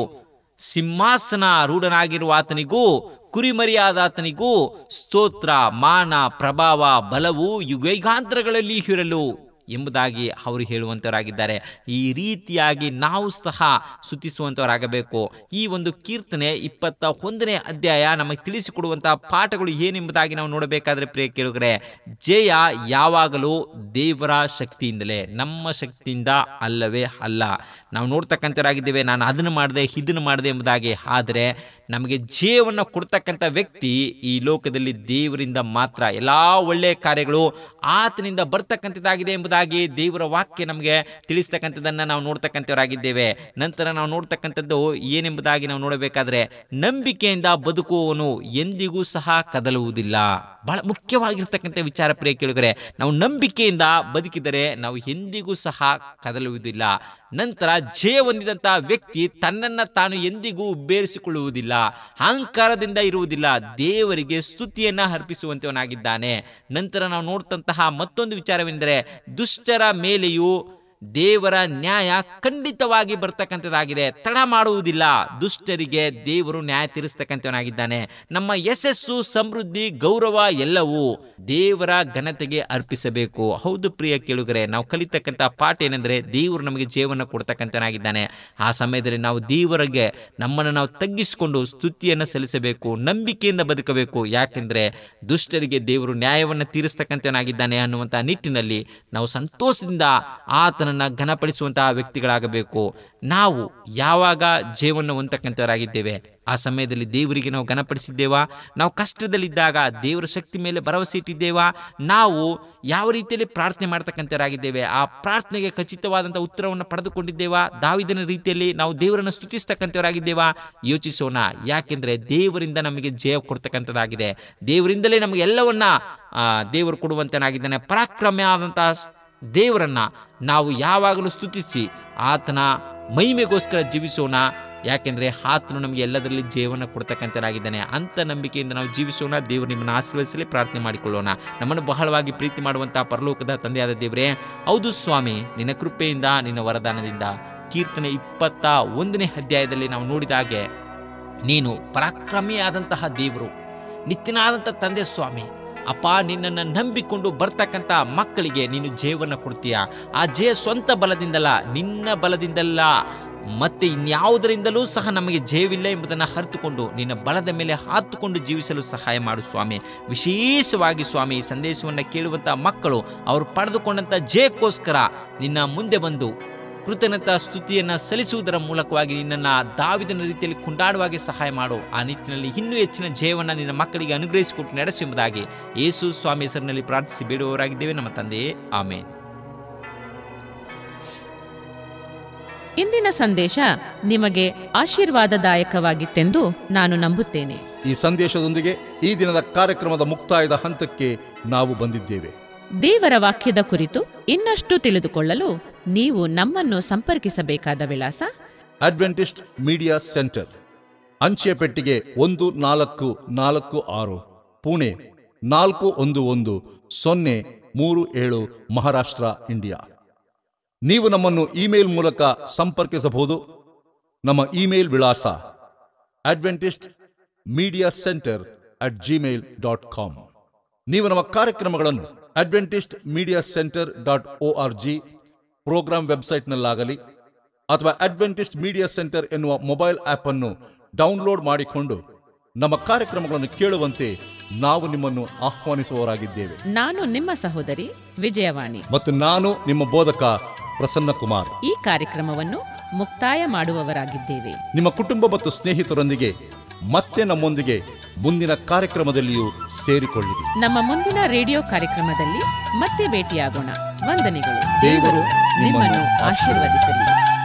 ಸಿಂಹಾಸನ ರೂಢನಾಗಿರುವ ಆತನಿಗೂ ಕುರಿಮರಿಯಾದ ಆತನಿಗೂ ಸ್ತೋತ್ರ ಮಾನ ಪ್ರಭಾವ ಬಲವು ಯುಗೈಗಾಂತರಗಳಲ್ಲಿ ಇರಲು ಎಂಬುದಾಗಿ ಅವರು ಹೇಳುವಂತವರಾಗಿದ್ದಾರೆ ಈ ರೀತಿಯಾಗಿ ನಾವು ಸಹ ಸುತಿಸುವಂತವರಾಗಬೇಕು ಈ ಒಂದು ಕೀರ್ತನೆ ಇಪ್ಪತ್ತ ಒಂದನೇ ಅಧ್ಯಾಯ ನಮಗೆ ತಿಳಿಸಿಕೊಡುವಂತಹ ಪಾಠಗಳು ಏನೆಂಬುದಾಗಿ ನಾವು ನೋಡಬೇಕಾದ್ರೆ ಪ್ರಿಯ ಕೇಳುಗರೆ ಜಯ ಯಾವಾಗಲೂ ದೇವರ ಶಕ್ತಿಯಿಂದಲೇ ನಮ್ಮ ಶಕ್ತಿಯಿಂದ ಅಲ್ಲವೇ ಅಲ್ಲ ನಾವು ನೋಡ್ತಕ್ಕಂಥವರಾಗಿದ್ದೇವೆ ನಾನು ಅದನ್ನು ಮಾಡಿದೆ ಇದನ್ನು ಮಾಡಿದೆ ಎಂಬುದಾಗಿ ಆದರೆ ನಮಗೆ ಜಯವನ್ನು ಕೊಡ್ತಕ್ಕಂಥ ವ್ಯಕ್ತಿ ಈ ಲೋಕದಲ್ಲಿ ದೇವರಿಂದ ಮಾತ್ರ ಎಲ್ಲ ಒಳ್ಳೆಯ ಕಾರ್ಯಗಳು ಆತನಿಂದ ಬರ್ತಕ್ಕಂಥದ್ದಾಗಿದೆ ಎಂಬುದಾಗಿ ದೇವರ ವಾಕ್ಯ ನಮಗೆ ತಿಳಿಸ್ತಕ್ಕಂಥದ್ದನ್ನು ನಾವು ನೋಡ್ತಕ್ಕಂಥವರಾಗಿದ್ದೇವೆ ನಂತರ ನಾವು ನೋಡ್ತಕ್ಕಂಥದ್ದು ಏನೆಂಬುದಾಗಿ ನಾವು ನೋಡಬೇಕಾದ್ರೆ ನಂಬಿಕೆಯಿಂದ ಬದುಕುವವನು ಎಂದಿಗೂ ಸಹ ಕದಲುವುದಿಲ್ಲ ಬಹಳ ಮುಖ್ಯವಾಗಿರ್ತಕ್ಕಂಥ ವಿಚಾರ ಪ್ರಿಯ ಕೇಳಿದರೆ ನಾವು ನಂಬಿಕೆಯಿಂದ ಬದುಕಿದರೆ ನಾವು ಎಂದಿಗೂ ಸಹ ಕದಲುವುದಿಲ್ಲ ನಂತರ ಜಯ ಹೊಂದಿದಂಥ ವ್ಯಕ್ತಿ ತನ್ನನ್ನು ತಾನು ಎಂದಿಗೂ ಬೇರಿಸಿಕೊಳ್ಳುವುದಿಲ್ಲ ಅಹಂಕಾರದಿಂದ ಇರುವುದಿಲ್ಲ ದೇವರಿಗೆ ಸ್ತುತಿಯನ್ನ ಅರ್ಪಿಸುವಂತವನಾಗಿದ್ದಾನೆ ನಂತರ ನಾವು ನೋಡ್ತಂತಹ ಮತ್ತೊಂದು ವಿಚಾರವೆಂದರೆ ದುಷ್ಟರ ಮೇಲೆಯೂ ದೇವರ ನ್ಯಾಯ ಖಂಡಿತವಾಗಿ ಬರ್ತಕ್ಕಂಥದ್ದಾಗಿದೆ ತಡ ಮಾಡುವುದಿಲ್ಲ ದುಷ್ಟರಿಗೆ ದೇವರು ನ್ಯಾಯ ತೀರಿಸ್ತಕ್ಕಂಥವನಾಗಿದ್ದಾನೆ ನಮ್ಮ ಯಶಸ್ಸು ಸಮೃದ್ಧಿ ಗೌರವ ಎಲ್ಲವೂ ದೇವರ ಘನತೆಗೆ ಅರ್ಪಿಸಬೇಕು ಹೌದು ಪ್ರಿಯ ಕೇಳುಗರೆ ನಾವು ಕಲಿತಕ್ಕಂಥ ಪಾಠ ಏನೆಂದರೆ ದೇವರು ನಮಗೆ ಜೀವನ ಕೊಡ್ತಕ್ಕಂಥನಾಗಿದ್ದಾನೆ ಆ ಸಮಯದಲ್ಲಿ ನಾವು ದೇವರಿಗೆ ನಮ್ಮನ್ನು ನಾವು ತಗ್ಗಿಸಿಕೊಂಡು ಸ್ತುತಿಯನ್ನು ಸಲ್ಲಿಸಬೇಕು ನಂಬಿಕೆಯಿಂದ ಬದುಕಬೇಕು ಯಾಕೆಂದರೆ ದುಷ್ಟರಿಗೆ ದೇವರು ನ್ಯಾಯವನ್ನು ತೀರಿಸ್ತಕ್ಕಂಥವನಾಗಿದ್ದಾನೆ ಅನ್ನುವಂಥ ನಿಟ್ಟಿನಲ್ಲಿ ನಾವು ಸಂತೋಷದಿಂದ ಆತನನ್ನು ಘನಪಡಿಸುವಂತಹ ವ್ಯಕ್ತಿಗಳಾಗಬೇಕು ನಾವು ಯಾವಾಗ ಜೀವನ ಹೊಂದಕ್ಕಂಥವರಾಗಿದ್ದೇವೆ ಆ ಸಮಯದಲ್ಲಿ ದೇವರಿಗೆ ನಾವು ಘನಪಡಿಸಿದ್ದೇವಾ ನಾವು ಕಷ್ಟದಲ್ಲಿದ್ದಾಗ ದೇವರ ಶಕ್ತಿ ಮೇಲೆ ಭರವಸೆ ಇಟ್ಟಿದ್ದೇವಾ ನಾವು ಯಾವ ರೀತಿಯಲ್ಲಿ ಪ್ರಾರ್ಥನೆ ಮಾಡ್ತಕ್ಕಂಥವರಾಗಿದ್ದೇವೆ ಆ ಪ್ರಾರ್ಥನೆಗೆ ಖಚಿತವಾದಂಥ ಉತ್ತರವನ್ನು ಪಡೆದುಕೊಂಡಿದ್ದೇವಾ ದಾವಿದನ ರೀತಿಯಲ್ಲಿ ನಾವು ದೇವರನ್ನು ಸ್ತುತಿಸ್ತಕ್ಕಂಥವರಾಗಿದ್ದೇವಾ ಯೋಚಿಸೋಣ ಯಾಕೆಂದ್ರೆ ದೇವರಿಂದ ನಮಗೆ ಜಯ ಕೊಡ್ತಕ್ಕಂಥದ್ದಾಗಿದೆ ದೇವರಿಂದಲೇ ನಮಗೆ ಎಲ್ಲವನ್ನ ಆ, ದೇವರು ಕೊಡುವಂತನಾಗಿದ್ದಾನೆ ಪರಾಕ್ರಮ ಆದಂತಹ ದೇವರನ್ನ ನಾವು ಯಾವಾಗಲೂ ಸ್ತುತಿಸಿ ಆತನ ಮಹಿಮೆಗೋಸ್ಕರ ಜೀವಿಸೋಣ ಯಾಕೆಂದ್ರೆ ಆತನು ನಮಗೆ ಎಲ್ಲದರಲ್ಲಿ ಜೀವನ ಕೊಡ್ತಕ್ಕಂಥನಾಗಿದ್ದಾನೆ ಅಂತ ನಂಬಿಕೆಯಿಂದ ನಾವು ಜೀವಿಸೋಣ ದೇವರು ನಿಮ್ಮನ್ನು ಆಶೀರ್ವದಿಸಲಿ ಪ್ರಾರ್ಥನೆ ಮಾಡಿಕೊಳ್ಳೋಣ ನಮ್ಮನ್ನು ಬಹಳವಾಗಿ ಪ್ರೀತಿ ಮಾಡುವಂತಹ ಪರಲೋಕದ ತಂದೆಯಾದ ದೇವರೇ ಹೌದು ಸ್ವಾಮಿ ನಿನ್ನ ಕೃಪೆಯಿಂದ ನಿನ್ನ ವರದಾನದಿಂದ ಕೀರ್ತನೆ ಇಪ್ಪತ್ತ ಒಂದನೇ ಅಧ್ಯಾಯದಲ್ಲಿ ನಾವು ನೋಡಿದ ಹಾಗೆ ನೀನು ಪರಾಕ್ರಮಿಯಾದಂತಹ ದೇವರು ನಿತ್ಯನಾದಂಥ ತಂದೆ ಸ್ವಾಮಿ ಅಪ್ಪ ನಿನ್ನನ್ನು ನಂಬಿಕೊಂಡು ಬರ್ತಕ್ಕಂಥ ಮಕ್ಕಳಿಗೆ ನೀನು ಜಯವನ್ನು ಕೊಡ್ತೀಯ ಆ ಜಯ ಸ್ವಂತ ಬಲದಿಂದಲ್ಲ ನಿನ್ನ ಬಲದಿಂದಲ್ಲ ಮತ್ತೆ ಇನ್ಯಾವುದರಿಂದಲೂ ಸಹ ನಮಗೆ ಜಯವಿಲ್ಲ ಎಂಬುದನ್ನು ಅರಿತುಕೊಂಡು ನಿನ್ನ ಬಲದ ಮೇಲೆ ಹಾತುಕೊಂಡು ಜೀವಿಸಲು ಸಹಾಯ ಮಾಡು ಸ್ವಾಮಿ ವಿಶೇಷವಾಗಿ ಸ್ವಾಮಿ ಈ ಸಂದೇಶವನ್ನು ಕೇಳುವಂಥ ಮಕ್ಕಳು ಅವರು ಪಡೆದುಕೊಂಡಂಥ ಜಯಕ್ಕೋಸ್ಕರ ನಿನ್ನ ಮುಂದೆ ಬಂದು ಕೃತಜ್ಞತಾ ಸ್ತುತಿಯನ್ನು ಸಲ್ಲಿಸುವುದರ ಮೂಲಕವಾಗಿ ನಿನ್ನನ್ನು ದಾವಿದನ ರೀತಿಯಲ್ಲಿ ಕೊಂಡಾಡುವಾಗೆ ಸಹಾಯ ಮಾಡು ಆ ನಿಟ್ಟಿನಲ್ಲಿ ಇನ್ನೂ ಹೆಚ್ಚಿನ ಜಯವನ್ನು ನಿನ್ನ ಮಕ್ಕಳಿಗೆ ಅನುಗ್ರಹಿಸಿಕೊಟ್ಟು ನಡೆಸು ಎಂಬುದಾಗಿ ಯೇಸು ಸ್ವಾಮಿ ಹೆಸರಿನಲ್ಲಿ ಪ್ರಾರ್ಥಿಸಿ ಬೇಡುವವರಾಗಿದ್ದೇವೆ ನಮ್ಮ ತಂದೆಯೇ ಆಮೇನ್ ಇಂದಿನ ಸಂದೇಶ ನಿಮಗೆ ಆಶೀರ್ವಾದದಾಯಕವಾಗಿತ್ತೆಂದು ನಾನು ನಂಬುತ್ತೇನೆ ಈ ಸಂದೇಶದೊಂದಿಗೆ ಈ ದಿನದ ಕಾರ್ಯಕ್ರಮದ ಮುಕ್ತಾಯದ ಹಂತಕ್ಕೆ ನಾವು ಬಂದಿದ್ದೇವೆ ದೇವರ ವಾಕ್ಯದ ಕುರಿತು ಇನ್ನಷ್ಟು ತಿಳಿದುಕೊಳ್ಳಲು ನೀವು ನಮ್ಮನ್ನು ಸಂಪರ್ಕಿಸಬೇಕಾದ ವಿಳಾಸ ಅಡ್ವೆಂಟಿಸ್ಟ್ ಮೀಡಿಯಾ ಸೆಂಟರ್ ಅಂಚೆ ಪೆಟ್ಟಿಗೆ ಒಂದು ನಾಲ್ಕು ನಾಲ್ಕು ಆರು ಪುಣೆ ನಾಲ್ಕು ಒಂದು ಒಂದು ಸೊನ್ನೆ ಮೂರು ಏಳು ಮಹಾರಾಷ್ಟ್ರ ಇಂಡಿಯಾ ನೀವು ನಮ್ಮನ್ನು ಇಮೇಲ್ ಮೂಲಕ ಸಂಪರ್ಕಿಸಬಹುದು ನಮ್ಮ ಇಮೇಲ್ ವಿಳಾಸ Adventist media centre at Gmail dot com ನೀವು ನಮ್ಮ ಕಾರ್ಯಕ್ರಮಗಳನ್ನು Adventist media centre dot O R G programme ವೆಬ್ಸೈಟ್ನಲ್ಲಾಗಲಿ ಅಥವಾ ಅಡ್ವೆಂಟಿಸ್ಟ್ ಮೀಡಿಯಾ ಸೆಂಟರ್ ಎನ್ನುವ ಮೊಬೈಲ್ ಆಪ್ ಅನ್ನು ಡೌನ್ಲೋಡ್ ಮಾಡಿಕೊಂಡು ನಮ್ಮ ಕಾರ್ಯಕ್ರಮಗಳನ್ನು ಕೇಳುವಂತೆ ನಾವು ನಿಮ್ಮನ್ನು ಆಹ್ವಾನಿಸುವವರಾಗಿದ್ದೇವೆ ನಾನು ನಿಮ್ಮ ಸಹೋದರಿ ವಿಜಯವಾಣಿ ಮತ್ತು ನಾನು ನಿಮ್ಮ ಬೋಧಕ ಪ್ರಸನ್ನ ಕುಮಾರ್ ಈ ಕಾರ್ಯಕ್ರಮವನ್ನು ಮುಕ್ತಾಯ ಮಾಡುವವರಾಗಿದ್ದೇವೆ ನಿಮ್ಮ ಕುಟುಂಬ ಮತ್ತು ಸ್ನೇಹಿತರೊಂದಿಗೆ ಮತ್ತೆ ನಮ್ಮೊಂದಿಗೆ ಮುಂದಿನ ಕಾರ್ಯಕ್ರಮದಲ್ಲಿಯೂ ಸೇರಿಕೊಳ್ಳಿರಿ ನಮ್ಮ ಮುಂದಿನ ರೇಡಿಯೋ ಕಾರ್ಯಕ್ರಮದಲ್ಲಿ ಮತ್ತೆ ಭೇಟಿಯಾಗೋಣ ವಂದನೆಗಳು ದೇವರು ದೇವರು ನಿಮ್ಮನ್ನು ನಿಮ್ಮನ್ನು ಆಶೀರ್ವದಿಸಲಿ